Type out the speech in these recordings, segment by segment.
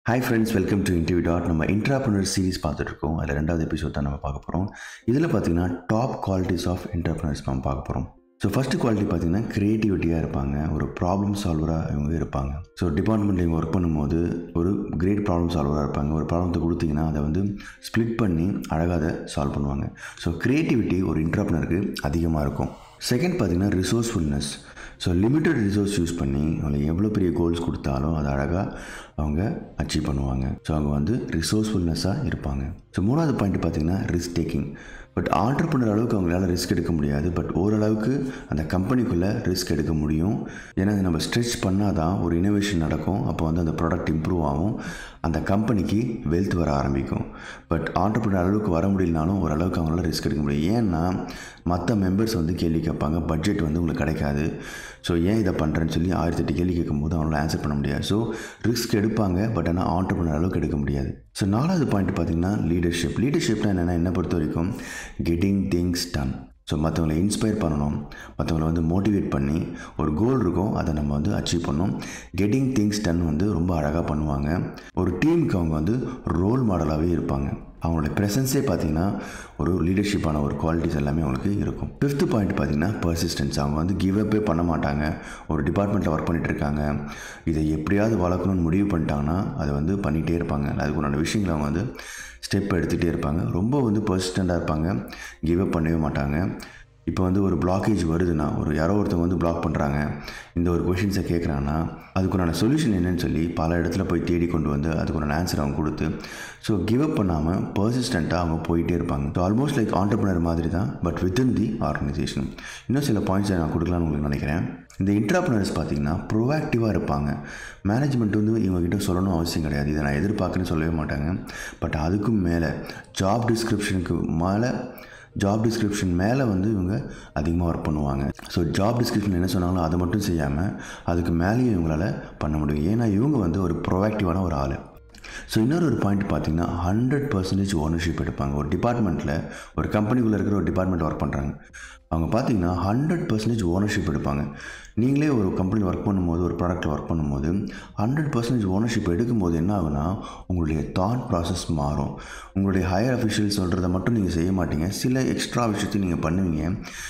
hi friends welcome to interview dot நம்ம entrepreneur series பார்த்துட்ருக்கோம் அதில் ரெண்டாவது எபிசோட் தான் நம்ம பார்க்க போகிறோம் இதில் பார்த்தீங்கன்னா டாப் குவாலிட்டிஸ் ஆஃப் இன்டர்ப்ரனர்ஸ் நம்ம பார்க்க போகிறோம் ஸோ ஃபஸ்ட்டு குவாலிட்டி பார்த்தீங்கன்னா க்ரியேட்டிவிட்டியாக இருப்பாங்க ஒரு ப்ராப்ளம் சால்வராக இவங்க இருப்பாங்க ஸோ டிபார்ட்மெண்ட்டில் இவங்க ஒர்க் பண்ணும்போது ஒரு கிரேட் ப்ராப்ளம் சால்வராக இருப்பாங்க ஒரு ப்ராப்ளத்தை கொடுத்தீங்கன்னா அதை வந்து ஸ்ப்ளிட் பண்ணி அழகாக அதை சால்வ் பண்ணுவாங்க ஸோ க்ரியேட்டிவிட்டி ஒரு இன்ட்ராப்னருக்கு அதிகமாக இருக்கும் செகண்ட் பார்த்தீங்கன்னா resourcefulness so limited resource use பண்ணி அவங்களுக்கு எவ்வளோ பெரிய கோல்ஸ் கொடுத்தாலும் அதை அழகாக அவங்க அச்சீவ் பண்ணுவாங்க ஸோ அவங்க வந்து ரிசோர்ஸ்ஃபுல்னஸாக இருப்பாங்க ஸோ மூணாவது பாயிண்ட் பார்த்தீங்கன்னா ரிஸ்க் டேக்கிங் பட் ஆண்டர்பனர் அளவுக்கு அவங்களால ரிஸ்க் எடுக்க முடியாது பட் ஓரளவுக்கு அந்த கம்பெனிக்குள்ளே ரிஸ்க் எடுக்க முடியும் ஏன்னா அதை நம்ம ஸ்ட்ரெச் பண்ணால் தான் ஒரு இனோவேஷன் நடக்கும் அப்போ வந்து அந்த ப்ராடக்ட் இம்ப்ரூவ் ஆகும் அந்த கம்பெனிக்கு வெல்த் வர ஆரம்பிக்கும் பட் ஆண்டர்பனர் அளவுக்கு வர முடியலனாலும் ஓரளவுக்கு அவங்களால ரிஸ்க் எடுக்க முடியும் ஏன்னா மற்ற மெம்பர்ஸ் வந்து கேள்வி கேட்பாங்க பட்ஜெட் வந்து உங்களுக்கு கிடைக்காது ஸோ ஏன் இதை பண்ணுறேன்னு சொல்லி ஆயிரத்தி எட்டு கேள்வி கேட்கும்போது அவங்களால ஆன்சர் பண்ண முடியாது ஸோ ரிஸ்க் எடுப்பாங்க பட் ஆனால் ஆண்டர்பனர் அளவுக்கு எடுக்க முடியாது ஸோ நாலாவது பாயிண்ட் பார்த்திங்கன்னா லீடர்ஷிப் லீடர்ஷிப்னா என்னென்னா என்ன பொறுத்த வரைக்கும் கெட்டிங் திங்ஸ் டன் ஸோ மற்றவங்களை இன்ஸ்பயர் பண்ணணும் மற்றவங்களை வந்து மோட்டிவேட் பண்ணி ஒரு கோல் இருக்கும் அதை நம்ம வந்து அச்சீவ் பண்ணணும் கெட்டிங் திங்ஸ் டன் வந்து ரொம்ப அழகாக பண்ணுவாங்க ஒரு டீமுக்கு அவங்க வந்து ரோல் மாடலாகவே இருப்பாங்க அவங்களுடைய ப்ரெசன்ஸே பார்த்தீங்கன்னா ஒரு லீடர்ஷிப்பான ஒரு குவாலிட்டிஸ் எல்லாமே அவங்களுக்கு இருக்கும் ஃபிஃப்த்து பாயிண்ட் பார்த்தீங்கன்னா பர்சிஸ்டன்ஸ் அவங்க வந்து கிவ் அப்பே பண்ண மாட்டாங்க ஒரு டிபார்ட்மெண்ட்டில் ஒர்க் பண்ணிகிட்டு இருக்காங்க இதை எப்படியாவது வளர்க்கணும்னு முடிவு பண்ணிட்டாங்கன்னா அதை வந்து பண்ணிகிட்டே இருப்பாங்க அதுக்கு உண்டான விஷயங்களை அவங்க வந்து ஸ்டெப் எடுத்துகிட்டே இருப்பாங்க ரொம்ப வந்து பர்சிஸ்டண்ட்டாக இருப்பாங்க கிவ் அப் பண்ணவே மாட்டாங்க இப்போ வந்து ஒரு பிளாக்கேஜ் வருதுன்னா ஒரு யாரோ ஒருத்தவங்க வந்து பிளாக் பண்ணுறாங்க இந்த ஒரு கொஷின்ஸை கேட்குறாங்கன்னா அதுக்குண்டான சொல்யூஷன் என்னன்னு சொல்லி பல இடத்துல போய் தேடி கொண்டு வந்து அதுக்குண்டான ஆன்சர் அவங்க கொடுத்து ஸோ கிவ் அப் பண்ணாமல் பர்சிஸ்டண்ட்டாக அவங்க போயிட்டே இருப்பாங்க ஸோ ஆல்மோஸ்ட் லைக் ஆண்டர்பனர் மாதிரி தான் பட் வித்தின் தி ஆர்கனைசேஷன் இன்னும் சில பாயிண்ட்ஸை நான் கொடுக்கலான்னு உங்களுக்கு நினைக்கிறேன் இந்த இன்ட்ராப்ரனர்ஸ் பார்த்திங்கன்னா ப்ரோஆக்டிவாக இருப்பாங்க மேனேஜ்மெண்ட் வந்து இவங்ககிட்ட சொல்லணும் அவசியம் கிடையாது இதை நான் எதிர்பார்க்குறேன்னு சொல்லவே மாட்டாங்க பட் அதுக்கும் மேலே ஜாப் டிஸ்கிரிப்ஷனுக்கு மேலே ஜாப் டிஸ்கிரிப்ஷன் மேலே வந்து இவங்க அதிகமாக ஒர்க் பண்ணுவாங்க ஸோ ஜாப் டிஸ்கிரிப்ஷன் என்ன சொன்னாலும் அதை மட்டும் செய்யாமல் அதுக்கு மேலேயும் இவங்களால் பண்ண முடியும் ஏன்னா இவங்க வந்து ஒரு ப்ரொவாக்டிவான ஒரு ஆள் ஸோ இன்னொரு ஒரு பாயிண்ட் பார்த்தீங்கன்னா ஹண்ட்ரட் பர்சன்டேஜ் ஓனர்ஷிப் எடுப்பாங்க ஒரு டிபார்ட்மெண்ட்டில் ஒரு கம்பெனிக்குள்ளே இருக்கிற ஒரு டிபார்ட்மெண்ட் ஒர்க் பண்ணுறாங்க அவங்க பார்த்தீங்கன்னா ஹண்ட்ரட் பர்சன்டேஜ் ஓனர்ஷிப் எடுப்பாங்க நீங்களே ஒரு கம்பெனி ஒர்க் பண்ணும்போது ஒரு ப்ராடக்ட்டில் ஒர்க் பண்ணும்போது ஹண்ட்ரட் பர்சன்டேஜ் ஓனர்ஷிப் எடுக்கும்போது என்ன ஆகுனா உங்களுடைய தாட் ப்ராசஸ் மாறும் உங்களுடைய ஹையர் அஃபிஷியல் சொல்கிறத மட்டும் நீங்கள் செய்ய மாட்டீங்க சில எக்ஸ்ட்ரா விஷயத்தையும் நீங்கள் பண்ணுவீங்க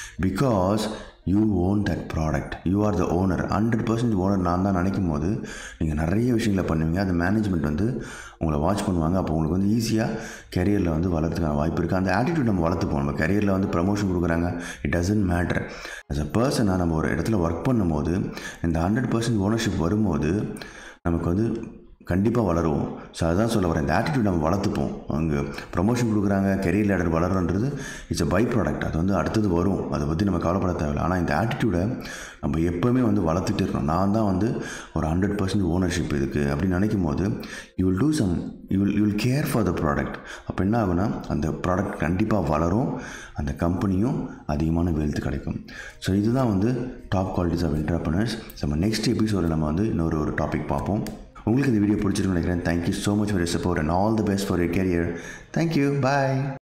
because you own that product you are the owner hundred percent owner நான் தான் நினைக்கும் போது நீங்கள் நிறைய விஷயங்களை பண்ணுவீங்க அது மேனேஜ்மெண்ட் வந்து உங்களை வாட்ச் பண்ணுவாங்க அப்போ உங்களுக்கு வந்து ஈஸியாக கெரியரில் வந்து வளர்த்துக்கான வாய்ப்பு இருக்குது அந்த ஆட்டிடியூட் நம்ம வளர்த்துப்போம் நம்ம கெரியரில் வந்து ப்ரமோஷன் கொடுக்குறாங்க it doesn't matter as a பர்சனாக நம்ம ஒரு இடத்துல ஒர்க் பண்ணும்போது இந்த ஹண்ட்ரட் பர்சன்ட் ஓனர்ஷிப் வரும்போது நமக்கு வந்து கண்டிப்பாக வளருவோம் ஸோ அதுதான் சொல்ல வரேன் இந்த ஆட்டிடியூட் நம்ம வளர்த்துப்போம் அங்கே ப்ரொமோஷன் கொடுக்குறாங்க கெரியர் லேடர் வளர்றன்றது இட்ஸ் அ பை ப்ராடக்ட் அது வந்து அடுத்தது வரும் அதை பற்றி நம்ம கவலைப்பட தேவையில்லை ஆனால் இந்த ஆட்டிடியூடை நம்ம எப்போவுமே வந்து வளர்த்துட்டே இருக்கணும் நான் தான் வந்து ஒரு ஹண்ட்ரட் பர்சன்ட் ஓனர்ஷிப் இருக்குது அப்படின்னு நினைக்கும் போது you will do some you will you will care for the product அப்போ என்ன ஆகுனா அந்த ப்ராடக்ட் கண்டிப்பாக வளரும் அந்த கம்பெனியும் அதிகமான வெல்த் கிடைக்கும் ஸோ இதுதான் வந்து டாப் குவாலிட்டிஸ் ஆஃப் இன்டர்பனர்ஸ் நம்ம நெக்ஸ்ட் எபிசோடில் நம்ம வந்து இன்னொரு ஒரு டாபிக் பார்ப்போம் உங்களுக்கு இந்த வீடியோ பிடிச்சிருக்குன்னு நினைக்கிறேன் thank you so much for your support and all the best for your career thank you bye